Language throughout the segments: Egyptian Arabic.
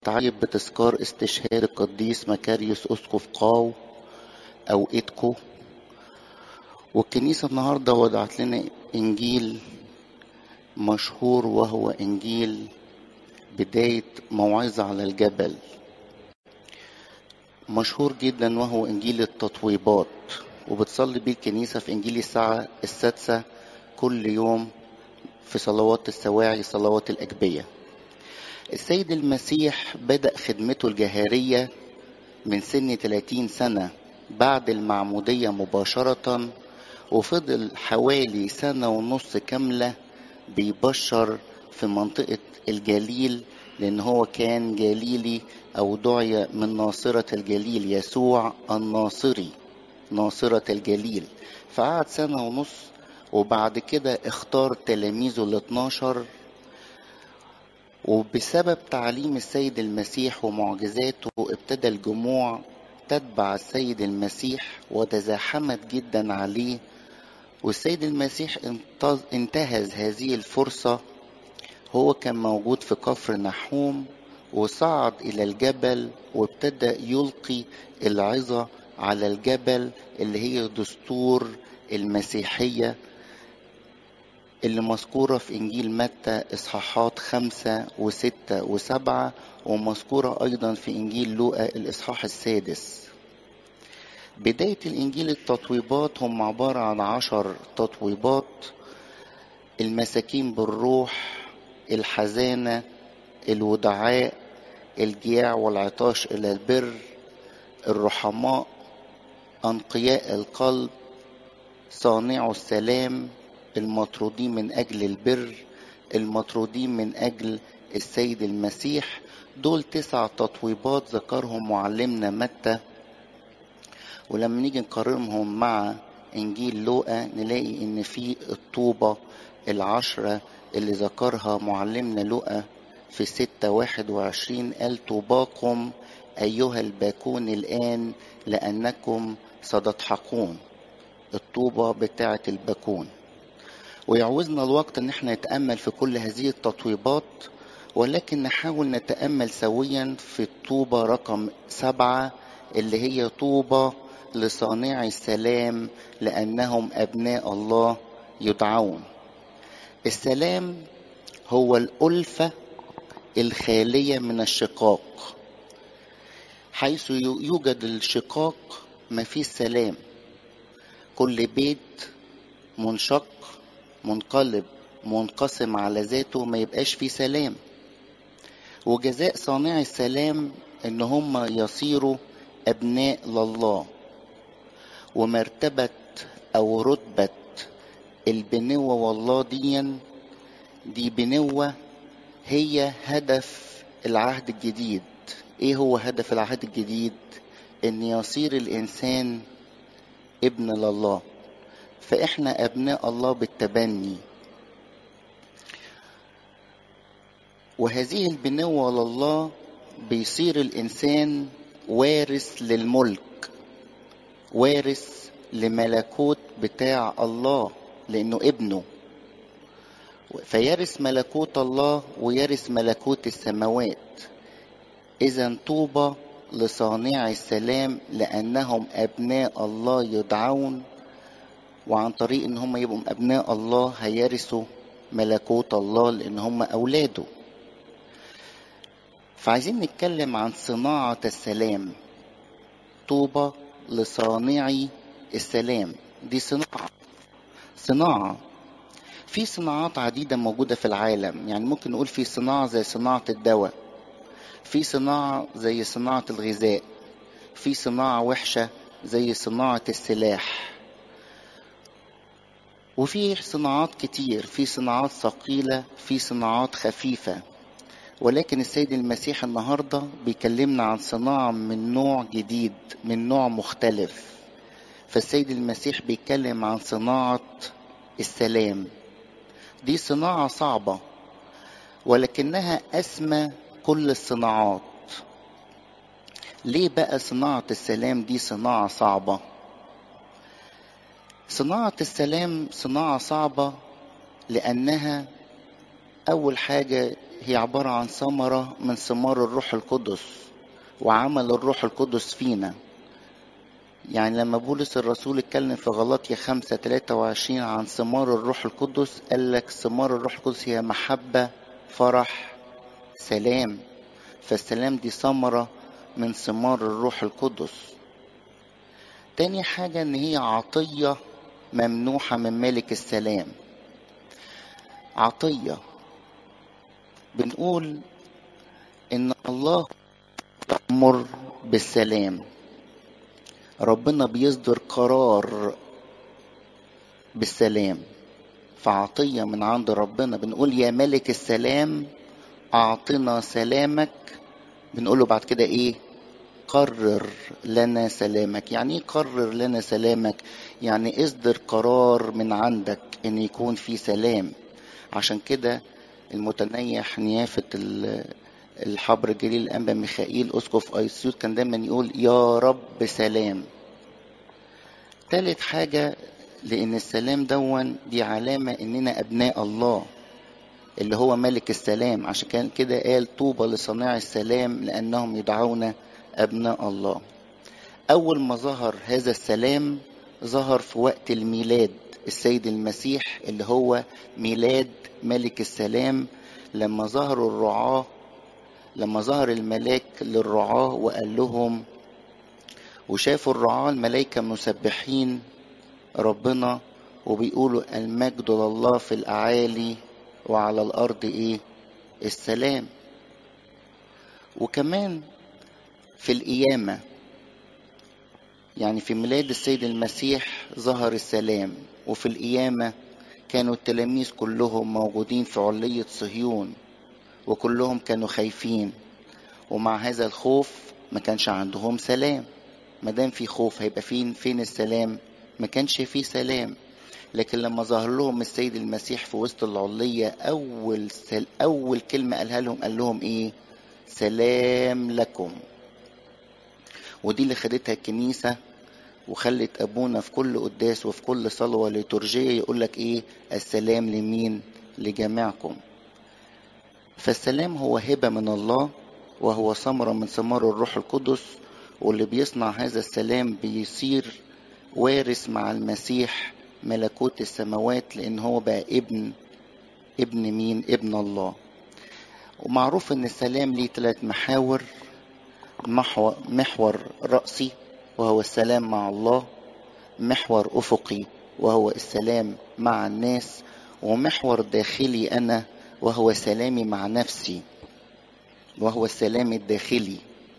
تعيب بتذكار استشهاد القديس مكاريوس أسقف قاو أو إيدكو والكنيسة النهاردة وضعت لنا إنجيل مشهور وهو إنجيل بداية موعظة على الجبل مشهور جدا وهو إنجيل التطويبات وبتصلي بيه الكنيسة في إنجيل الساعة السادسة كل يوم في صلوات السواعي صلوات الأجبية السيد المسيح بدأ خدمته الجهارية من سن 30 سنة بعد المعمودية مباشرة وفضل حوالي سنة ونص كاملة بيبشر في منطقة الجليل لأن هو كان جليلي أو دعي من ناصرة الجليل يسوع الناصري ناصرة الجليل فقعد سنة ونص وبعد كده اختار تلاميذه ال 12 وبسبب تعليم السيد المسيح ومعجزاته ابتدى الجموع تتبع السيد المسيح وتزاحمت جدا عليه والسيد المسيح انتهز هذه الفرصة هو كان موجود في كفر نحوم وصعد إلى الجبل وابتدى يلقي العظة على الجبل اللي هي دستور المسيحية اللي مذكورة في إنجيل متى إصحاحات خمسة وستة وسبعة ومذكورة أيضا في إنجيل لوقا الإصحاح السادس بداية الإنجيل التطويبات هم عبارة عن عشر تطويبات المساكين بالروح الحزانة الودعاء الجياع والعطاش إلى البر الرحماء أنقياء القلب صانع السلام المطرودين من أجل البر المطرودين من أجل السيد المسيح دول تسع تطويبات ذكرهم معلمنا متى ولما نيجي نقارنهم مع إنجيل لوقا نلاقي إن في الطوبة العشرة اللي ذكرها معلمنا لوقا في ستة واحد وعشرين قال طوباكم أيها الباكون الآن لأنكم ستضحكون الطوبة بتاعة الباكون ويعوزنا الوقت ان احنا نتأمل في كل هذه التطويبات ولكن نحاول نتأمل سويا في الطوبة رقم سبعة اللي هي طوبة لصانع السلام لأنهم أبناء الله يدعون السلام هو الألفة الخالية من الشقاق حيث يوجد الشقاق ما فيه سلام كل بيت منشق منقلب منقسم على ذاته ما يبقاش فيه سلام وجزاء صانع السلام ان هم يصيروا ابناء لله ومرتبة او رتبة البنوة والله ديا دي بنوة هي هدف العهد الجديد ايه هو هدف العهد الجديد ان يصير الانسان ابن لله فاحنا ابناء الله بالتبني وهذه البنوة لله بيصير الانسان وارث للملك وارث لملكوت بتاع الله لانه ابنه فيرث ملكوت الله ويرث ملكوت السماوات اذا طوبى لصانع السلام لانهم ابناء الله يدعون وعن طريق ان هم يبقوا ابناء الله هيرثوا ملكوت الله لان هم اولاده فعايزين نتكلم عن صناعة السلام طوبى لصانعي السلام دي صناعة صناعة في صناعات عديدة موجودة في العالم يعني ممكن نقول في صناعة زي صناعة الدواء في صناعة زي صناعة الغذاء في صناعة وحشة زي صناعة السلاح وفي صناعات كتير في صناعات ثقيلة في صناعات خفيفة ولكن السيد المسيح النهاردة بيكلمنا عن صناعة من نوع جديد من نوع مختلف فالسيد المسيح بيتكلم عن صناعة السلام دي صناعة صعبة ولكنها أسمى كل الصناعات ليه بقى صناعة السلام دي صناعة صعبة صناعة السلام صناعة صعبة لأنها أول حاجة هي عبارة عن ثمرة من ثمار الروح القدس وعمل الروح القدس فينا يعني لما بولس الرسول اتكلم في غلطية خمسة تلاتة وعشرين عن ثمار الروح القدس قال لك ثمار الروح القدس هي محبة فرح سلام فالسلام دي ثمرة من ثمار الروح القدس تاني حاجة ان هي عطية ممنوحة من ملك السلام عطية بنقول ان الله يأمر بالسلام ربنا بيصدر قرار بالسلام فعطية من عند ربنا بنقول يا ملك السلام أعطنا سلامك بنقول له بعد كده إيه قرر لنا سلامك يعني ايه قرر لنا سلامك يعني اصدر قرار من عندك ان يكون في سلام عشان كده المتنيح نيافة الحبر الجليل الأنبا ميخائيل أسقف أيسيوط كان دايما يقول يا رب سلام تالت حاجة لأن السلام دون دي علامة إننا أبناء الله اللي هو ملك السلام عشان كان كده قال طوبى لصناع السلام لأنهم يدعون أبناء الله أول ما ظهر هذا السلام ظهر في وقت الميلاد السيد المسيح اللي هو ميلاد ملك السلام لما ظهروا الرعاة لما ظهر الملاك للرعاة وقال لهم وشافوا الرعاة الملائكة مسبحين ربنا وبيقولوا المجد لله في الأعالي وعلى الأرض إيه السلام وكمان في القيامة يعني في ميلاد السيد المسيح ظهر السلام وفي القيامة كانوا التلاميذ كلهم موجودين في علية صهيون وكلهم كانوا خايفين ومع هذا الخوف ما كانش عندهم سلام ما دام في خوف هيبقى فين فين السلام ما كانش فيه سلام لكن لما ظهر لهم السيد المسيح في وسط العلية أول سل أول كلمة قالها لهم قال لهم إيه سلام لكم ودي اللي خدتها الكنيسة وخلت أبونا في كل قداس وفي كل صلوة ليتورجية يقول لك إيه السلام لمين لجميعكم فالسلام هو هبة من الله وهو ثمرة من ثمار الروح القدس واللي بيصنع هذا السلام بيصير وارث مع المسيح ملكوت السماوات لأن هو بقى ابن ابن مين ابن الله ومعروف ان السلام ليه ثلاث محاور محور, محور رأسي وهو السلام مع الله محور أفقي وهو السلام مع الناس ومحور داخلي أنا وهو سلامي مع نفسي وهو السلام الداخلي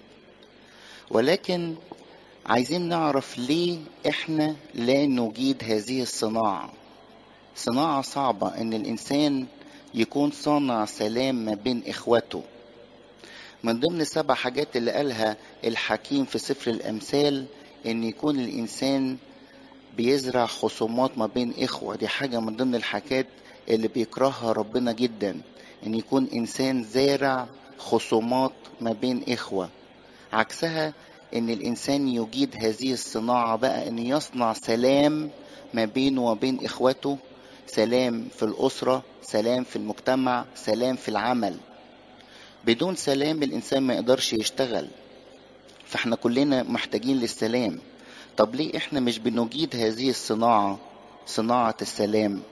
ولكن عايزين نعرف ليه احنا لا نجيد هذه الصناعة صناعة صعبة ان الانسان يكون صانع سلام ما بين اخوته من ضمن السبع حاجات اللي قالها الحكيم في سفر الامثال ان يكون الانسان بيزرع خصومات ما بين اخوة دي حاجة من ضمن الحاجات اللي بيكرهها ربنا جدا ان يكون انسان زارع خصومات ما بين اخوة عكسها ان الانسان يجيد هذه الصناعة بقى ان يصنع سلام ما بينه وبين اخوته سلام في الاسرة سلام في المجتمع سلام في العمل بدون سلام الانسان ما يقدرش يشتغل فاحنا كلنا محتاجين للسلام طب ليه احنا مش بنجيد هذه الصناعة صناعة السلام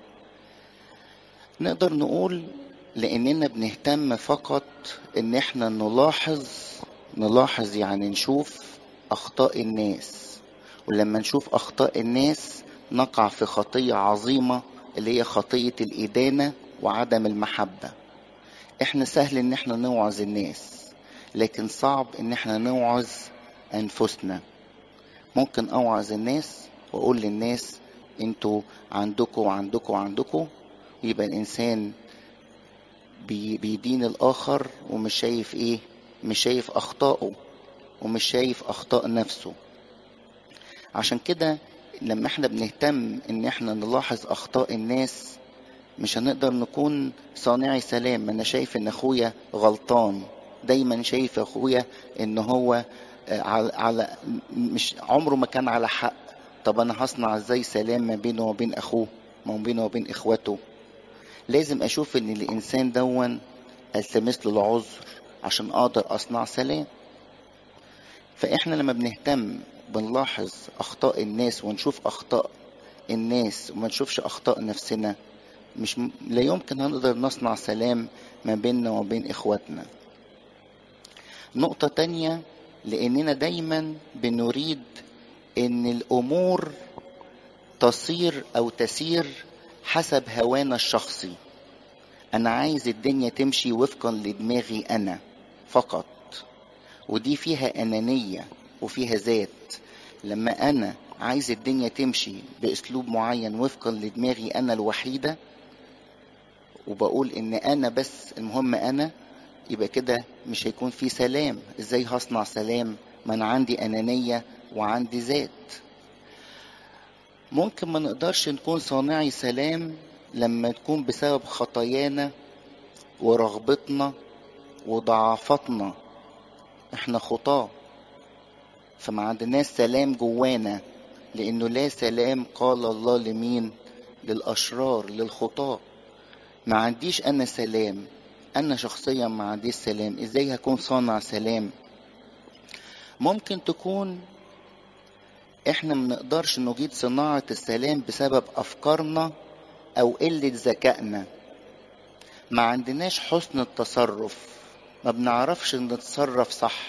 نقدر نقول لاننا بنهتم فقط ان احنا نلاحظ نلاحظ يعني نشوف اخطاء الناس ولما نشوف اخطاء الناس نقع في خطية عظيمة اللي هي خطية الإدانة وعدم المحبة احنا سهل ان احنا نوعظ الناس لكن صعب ان احنا نوعظ انفسنا ممكن اوعظ الناس واقول للناس انتوا عندكم وعندكم وعندكم يبقى الانسان بي بيدين الاخر ومش شايف ايه مش شايف اخطائه ومش شايف اخطاء نفسه عشان كده لما احنا بنهتم ان احنا نلاحظ اخطاء الناس مش هنقدر نكون صانعي سلام انا شايف ان اخويا غلطان دايما شايف اخويا ان هو على, على مش عمره ما كان على حق طب انا هصنع ازاي سلام ما بينه وبين اخوه ما بينه وبين اخواته لازم اشوف ان الانسان دون التمس له العذر عشان اقدر اصنع سلام فاحنا لما بنهتم بنلاحظ اخطاء الناس ونشوف اخطاء الناس وما نشوفش اخطاء نفسنا مش م... لا يمكن هنقدر نصنع سلام ما بيننا وبين اخواتنا نقطة تانية لاننا دايما بنريد ان الامور تصير او تسير حسب هوانا الشخصي انا عايز الدنيا تمشي وفقا لدماغي انا فقط ودي فيها انانيه وفيها ذات لما انا عايز الدنيا تمشي باسلوب معين وفقا لدماغي انا الوحيده وبقول ان انا بس المهم انا يبقى كده مش هيكون في سلام ازاي هصنع سلام ما انا عندي انانيه وعندي ذات ممكن ما نقدرش نكون صانعي سلام لما تكون بسبب خطايانا ورغبتنا وضعفاتنا احنا خطاه فما عندناش سلام جوانا لانه لا سلام قال الله لمين للاشرار للخطاه ما عنديش انا سلام انا شخصيا ما عنديش سلام ازاي هكون صانع سلام ممكن تكون احنا ما نقدرش نجيد صناعة السلام بسبب افكارنا او قلة ذكائنا ما عندناش حسن التصرف ما بنعرفش نتصرف صح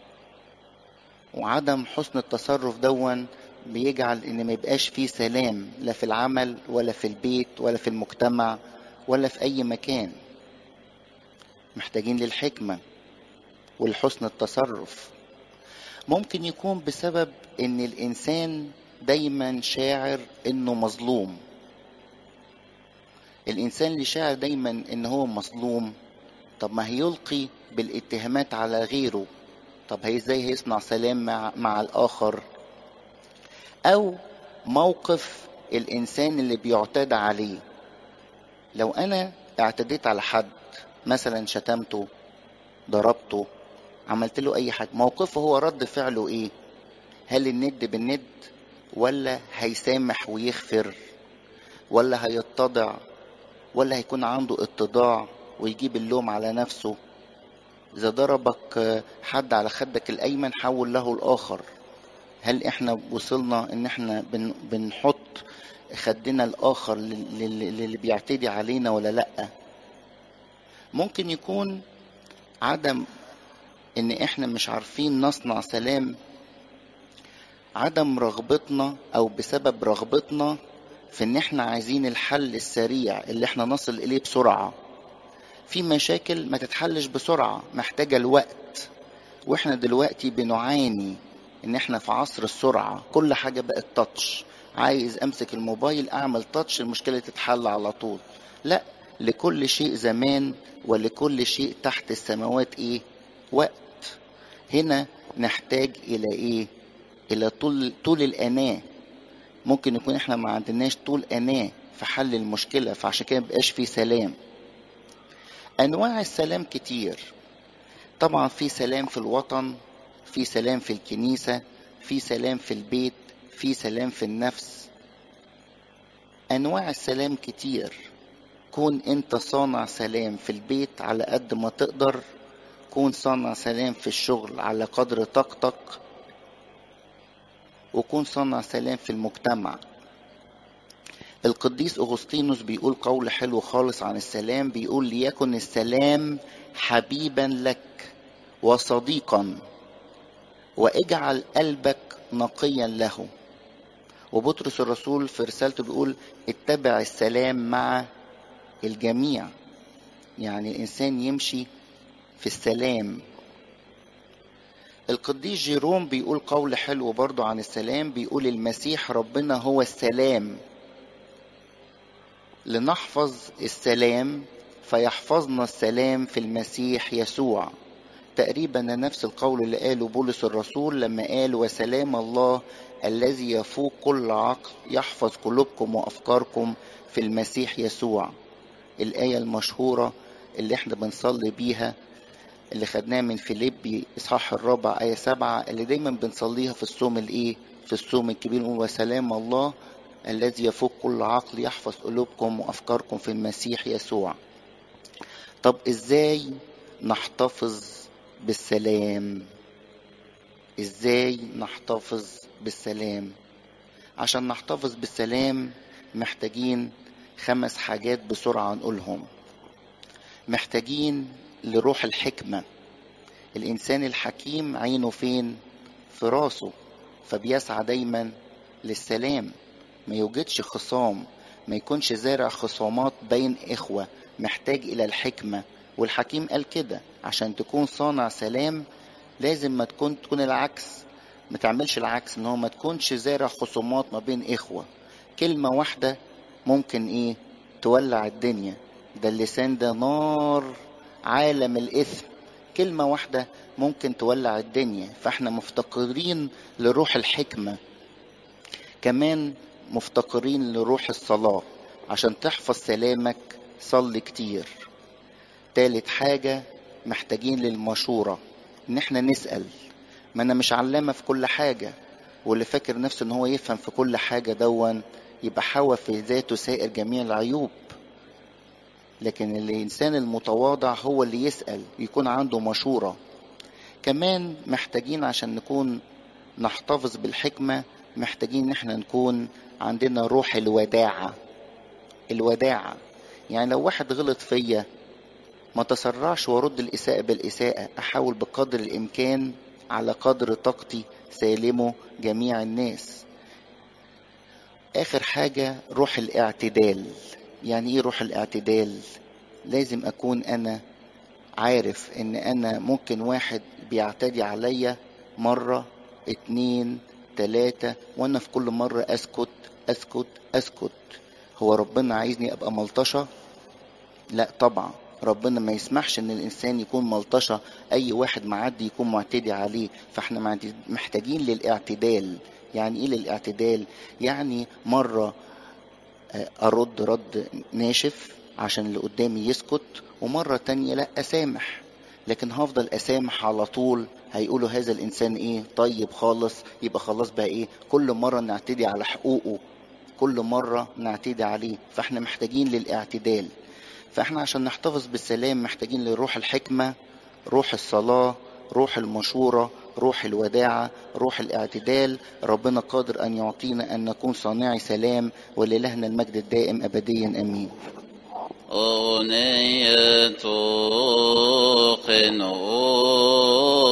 وعدم حسن التصرف دون بيجعل ان ما يبقاش فيه سلام لا في العمل ولا في البيت ولا في المجتمع ولا في اي مكان محتاجين للحكمة والحسن التصرف ممكن يكون بسبب ان الانسان دايما شاعر انه مظلوم الانسان اللي شاعر دايما ان هو مظلوم طب ما هيلقي بالاتهامات على غيره طب هي ازاي هيصنع سلام مع, مع الاخر او موقف الانسان اللي بيعتدى عليه لو انا اعتديت على حد مثلا شتمته ضربته عملت له اي حاجه موقفه هو رد فعله ايه هل الند بالند ولا هيسامح ويغفر ولا هيتضع ولا هيكون عنده اتضاع ويجيب اللوم على نفسه اذا ضربك حد على خدك الايمن حول له الاخر هل احنا وصلنا ان احنا بن بنحط خدنا الاخر للي بيعتدي علينا ولا لا ممكن يكون عدم ان احنا مش عارفين نصنع سلام عدم رغبتنا او بسبب رغبتنا في ان احنا عايزين الحل السريع اللي احنا نصل اليه بسرعة في مشاكل ما تتحلش بسرعة محتاجة الوقت واحنا دلوقتي بنعاني ان احنا في عصر السرعة كل حاجة بقت تاتش عايز امسك الموبايل اعمل تاتش المشكلة تتحل على طول لا لكل شيء زمان ولكل شيء تحت السماوات ايه وقت هنا نحتاج الى ايه الى طول طول الاناه ممكن يكون احنا ما عندناش طول اناه في حل المشكله فعشان كده مبقاش في سلام انواع السلام كتير طبعا في سلام في الوطن في سلام في الكنيسه في سلام في البيت في سلام في النفس انواع السلام كتير كون انت صانع سلام في البيت على قد ما تقدر كون صانع سلام في الشغل على قدر طاقتك وكون صانع سلام في المجتمع القديس أغسطينوس بيقول قول حلو خالص عن السلام بيقول ليكن السلام حبيبا لك وصديقا واجعل قلبك نقيا له وبطرس الرسول في رسالته بيقول اتبع السلام مع الجميع يعني الإنسان يمشي في السلام القديس جيروم بيقول قول حلو برضو عن السلام بيقول المسيح ربنا هو السلام لنحفظ السلام فيحفظنا السلام في المسيح يسوع تقريبا نفس القول اللي قاله بولس الرسول لما قال وسلام الله الذي يفوق كل عقل يحفظ قلوبكم وافكاركم في المسيح يسوع الايه المشهوره اللي احنا بنصلي بيها اللي خدناها من فيليبي اصحاح الرابع ايه سبعة اللي دايما بنصليها في الصوم الايه في الصوم الكبير نقول وسلام الله الذي يفوق كل عقل يحفظ قلوبكم وأفكاركم في المسيح يسوع طب إزاي نحتفظ بالسلام إزاي نحتفظ بالسلام عشان نحتفظ بالسلام محتاجين خمس حاجات بسرعة نقولهم محتاجين لروح الحكمة الإنسان الحكيم عينه فين في راسه فبيسعى دايما للسلام ما يوجدش خصام ما يكونش زارع خصامات بين إخوة محتاج إلى الحكمة والحكيم قال كده عشان تكون صانع سلام لازم ما تكون تكون العكس ما تعملش العكس ان هو ما تكونش زارع خصومات ما بين اخوه كلمه واحده ممكن ايه تولع الدنيا ده اللسان ده نار عالم الاثم كلمه واحده ممكن تولع الدنيا فاحنا مفتقرين لروح الحكمه كمان مفتقرين لروح الصلاه عشان تحفظ سلامك صلي كتير تالت حاجه محتاجين للمشوره ان احنا نسال ما انا مش علامه في كل حاجه واللي فاكر نفسه ان هو يفهم في كل حاجه دون يبقى حوى في ذاته سائر جميع العيوب لكن الانسان المتواضع هو اللي يسال يكون عنده مشوره كمان محتاجين عشان نكون نحتفظ بالحكمه محتاجين ان احنا نكون عندنا روح الوداعه الوداعه يعني لو واحد غلط فيا ما تسرعش وارد الاساءه بالاساءه احاول بقدر الامكان على قدر طاقتي سالمه جميع الناس اخر حاجه روح الاعتدال يعني ايه روح الاعتدال لازم اكون انا عارف ان انا ممكن واحد بيعتدي عليا مره اتنين تلاتة وانا في كل مرة اسكت اسكت اسكت هو ربنا عايزني ابقى ملطشة لا طبعا ربنا ما يسمحش ان الانسان يكون ملطشه اي واحد معدي يكون معتدي عليه فاحنا محتاجين للاعتدال يعني ايه للاعتدال يعني مره ارد رد ناشف عشان اللي قدامي يسكت ومره تانية لا اسامح لكن هفضل اسامح على طول هيقولوا هذا الانسان ايه طيب خالص يبقى خلاص بقى ايه كل مره نعتدي على حقوقه كل مره نعتدي عليه فاحنا محتاجين للاعتدال فاحنا عشان نحتفظ بالسلام محتاجين لروح الحكمة روح الصلاة روح المشورة روح الوداعة روح الاعتدال ربنا قادر أن يعطينا أن نكون صانعي سلام وللهنا المجد الدائم أبديا أمين أغنية قنوت